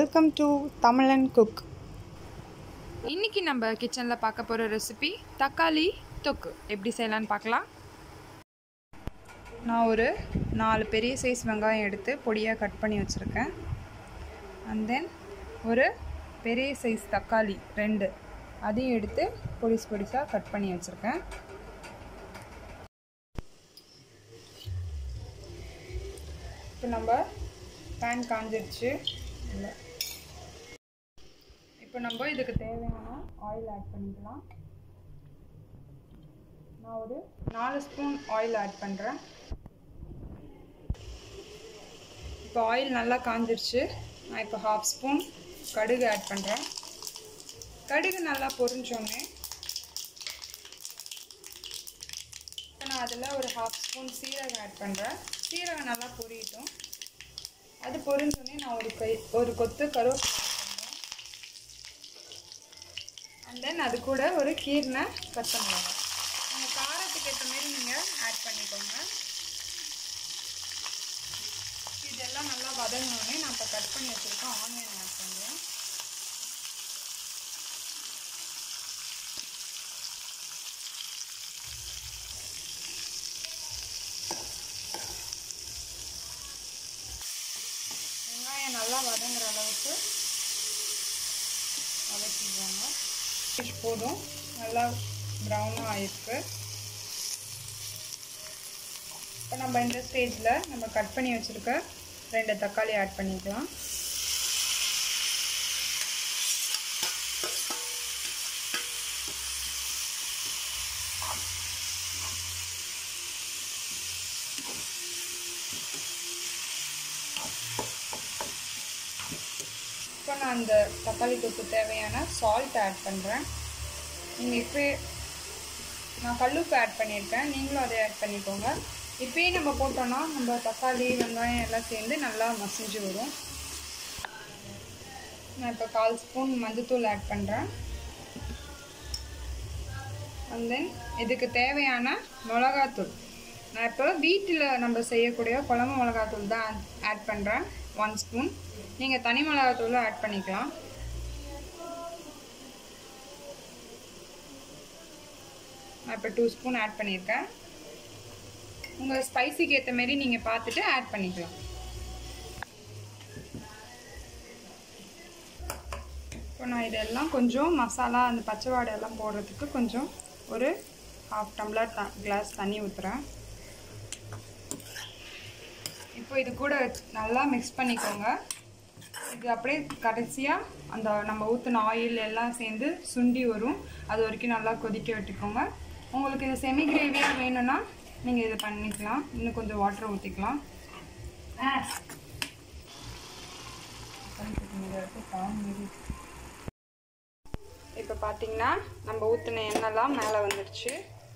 welcome to தமிழன் cook இன்னைக்கு நம்ம கிச்சனில் பார்க்க போகிற ரெசிபி தக்காளி தொக்கு எப்படி செய்யலான்னு பார்க்கலாம் நான் ஒரு நாலு பெரிய சைஸ் வெங்காயம் எடுத்து பொடியாக கட் பண்ணி வச்சுருக்கேன் அண்ட் தென் ஒரு பெரிய சைஸ் தக்காளி ரெண்டு அதையும் எடுத்து பொடிசு பொடிசாக கட் பண்ணி வச்சுருக்கேன் இப்போ நம்ம பேன் காஞ்சிருச்சு இல்லை இப்போ நம்ம இதுக்கு தேவையான ஆயில் ஆட் பண்ணிக்கலாம் நான் ஒரு நாலு ஸ்பூன் ஆயில் ஆட் பண்ணுறேன் இப்போ ஆயில் நல்லா காஞ்சிருச்சு நான் இப்போ ஹாஃப் ஸ்பூன் கடுகு ஆட் பண்ணுறேன் கடுகு நல்லா பொரிஞ்சோடனே இப்போ நான் அதில் ஒரு ஹாஃப் ஸ்பூன் சீரகம் ஆட் பண்ணுறேன் சீரகம் நல்லா பொரியட்டும் அது பொரிஞ்சோடனே நான் ஒரு கை ஒரு கொத்து கருவேப்பிலை அண்ட் தென் அது கூட ஒரு கீர்னை பச்சை மிளகாய் உங்கள் காரத்துக்கு ஏற்ற மாதிரி நீங்கள் ஆட் பண்ணிக்கோங்க இதெல்லாம் நல்லா வதங்கினோடனே நான் இப்போ கட் பண்ணி வச்சுருக்கோம் ஆனியன் ஆட் பண்ணுறேன் வெங்காயம் நல்லா வதங்குற அளவுக்கு வதக்கிடுவாங்க ஃபிஷ் போதும் நல்லா ப்ரௌனாக ஆயிருக்கு இப்போ நம்ம இந்த ஸ்டேஜில் நம்ம கட் பண்ணி வச்சுருக்க ரெண்டு தக்காளி ஆட் பண்ணிக்கலாம் இப்போ நான் அந்த தக்காளி தொக்கு தேவையான சால்ட் ஆட் பண்ணுறேன் நீங்கள் இப்போ நான் கல்லுப்பு ஆட் பண்ணியிருக்கேன் நீங்களும் அதை ஆட் பண்ணிக்கோங்க இப்போயே நம்ம போட்டோன்னா நம்ம தக்காளி வெங்காயம் எல்லாம் சேர்ந்து நல்லா மசிஞ்சு வரும் நான் இப்போ கால் ஸ்பூன் மஞ்சத்தூள் ஆட் பண்ணுறேன் அண்ட் தென் இதுக்கு தேவையான மிளகாத்தூள் நான் இப்போ வீட்டில் நம்ம செய்யக்கூடிய குழம்பு மிளகாத்தூள் தான் ஆட் பண்ணுறேன் ஒன் ஸ்பூன் நீங்கள் தனி மிளகாத்தூளும் ஆட் பண்ணிக்கலாம் நான் இப்போ டூ ஸ்பூன் ஆட் பண்ணியிருக்கேன் உங்கள் ஸ்பைசிக்கு ஏற்ற மாரி நீங்கள் பார்த்துட்டு ஆட் பண்ணிக்கலாம் இப்போ நான் இதெல்லாம் கொஞ்சம் மசாலா அந்த பச்சை வாடையெல்லாம் போடுறதுக்கு கொஞ்சம் ஒரு ஹாஃப் டம்ளர் த கிளாஸ் தண்ணி ஊற்றுறேன் இப்போ இது கூட நல்லா மிக்ஸ் பண்ணிக்கோங்க இது அப்படியே கடைசியாக அந்த நம்ம ஊற்றின ஆயில் எல்லாம் சேர்ந்து சுண்டி வரும் அது வரைக்கும் நல்லா கொதிக்க விட்டுக்கோங்க உங்களுக்கு இது செமி கிரேவியாக வேணும்னா நீங்கள் இதை பண்ணிக்கலாம் இன்னும் கொஞ்சம் வாட்டர் ஊற்றிக்கலாம் இப்போ பார்த்தீங்கன்னா நம்ம ஊற்றின எண்ணெய்லாம் மேலே வந்துடுச்சு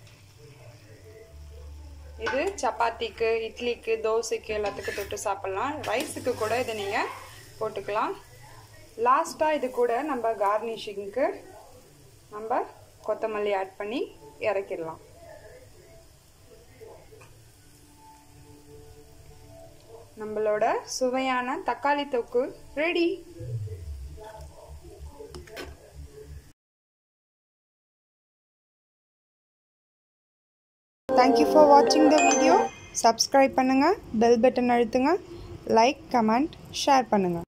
இது சப்பாத்திக்கு இட்லிக்கு தோசைக்கு எல்லாத்துக்கும் தொட்டு சாப்பிட்லாம் ரைஸுக்கு கூட இதை நீங்கள் போட்டுக்கலாம் லாஸ்ட்டாக இது கூட நம்ம கார்னிஷிங்க்கு நம்ம கொத்தமல்லி ஆட் பண்ணி இறக்கிடலாம் நம்மளோட சுவையான தக்காளி தொக்கு ரெடி தேங்க்யூ ஃபார் வாட்சிங் த வீடியோ சப்ஸ்கிரைப் பண்ணுங்கள் பெல் பட்டன் அழுத்துங்க லைக் கமெண்ட் ஷேர் பண்ணுங்கள்